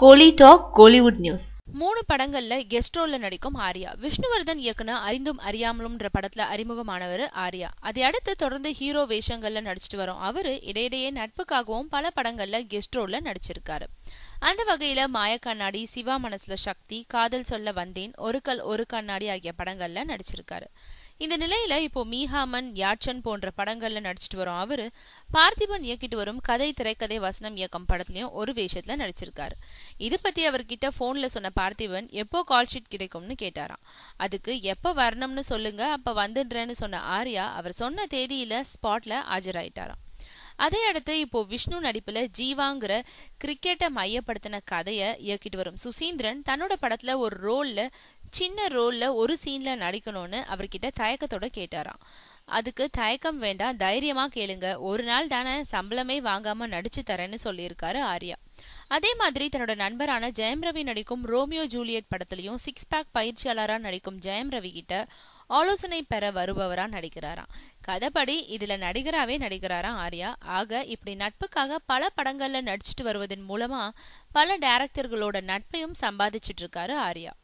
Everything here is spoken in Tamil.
கோலி டாக் கோலிவுட் நியூஸ் மூணு படங்கள்ல கெஸ்ட் ரோல்ல நடிக்கும் ஆர்யா விஷ்ணுவர்தன் இயக்குன அறிந்தும் அறியாமலும்ன்ற படத்துல அறிமுகமானவர் ஆர்யா அதை அடுத்து தொடர்ந்து ஹீரோ வேஷங்கள்ல நடிச்சிட்டு வரும் அவரு இடையிடையே நட்புக்காகவும் பல படங்கள்ல கெஸ்ட் ரோல்ல நடிச்சிருக்காரு அந்த வகையில மாய கண்ணாடி சிவா மனசுல சக்தி காதல் சொல்ல வந்தேன் ஒரு கல் ஒரு கண்ணாடி ஆகிய படங்கள்ல நடிச்சிருக்காரு இந்த நிலையில இப்போ மீஹாமன் யாட்சன் போன்ற படங்கள்ல நடிச்சிட்டு வரும் அவரு பார்த்திபன் இயக்கிட்டு வரும் கதை திரைக்கதை வசனம் இயக்கம் படத்துலயும் ஒரு வேஷத்துல நடிச்சிருக்காரு இது பத்தி அவர்கிட்ட போன்ல சொன்ன பார்த்திபன் எப்போ கால் ஷீட் கிடைக்கும்னு கேட்டாராம் அதுக்கு எப்ப வரணும்னு சொல்லுங்க அப்ப வந்துடுறேன்னு சொன்ன ஆர்யா அவர் சொன்ன தேதியில ஸ்பாட்ல ஆஜராயிட்டாராம் அதே அடுத்து இப்போ விஷ்ணு நடிப்புல ஜீவாங்கிற கிரிக்கெட்டை மையப்படுத்தின கதையை இயக்கிட்டு வரும் சுசீந்திரன் தன்னோட படத்துல ஒரு ரோல்ல சின்ன ரோல்ல ஒரு சீன்ல நடிக்கணும்னு அவர்கிட்ட தயக்கத்தோட கேட்டாராம் அதுக்கு தயக்கம் வேண்டாம் தைரியமா கேளுங்க ஒரு நாள் தானே சம்பளமே வாங்காம நடிச்சு தரேன்னு சொல்லியிருக்காரு ஆர்யா அதே மாதிரி தன்னோட நண்பரான ஜெயம் ரவி நடிக்கும் ரோமியோ ஜூலியட் படத்துலயும் சிக்ஸ் பேக் பயிற்சியாளரா நடிக்கும் ஜெயம் ரவி கிட்ட ஆலோசனை பெற வருபவரா நடிக்கிறாராம் கதைப்படி இதுல நடிகராவே நடிக்கிறாராம் ஆர்யா ஆக இப்படி நட்புக்காக பல படங்கள்ல நடிச்சிட்டு வருவதன் மூலமா பல டைரக்டர்களோட நட்பையும் சம்பாதிச்சிட்டு இருக்காரு ஆர்யா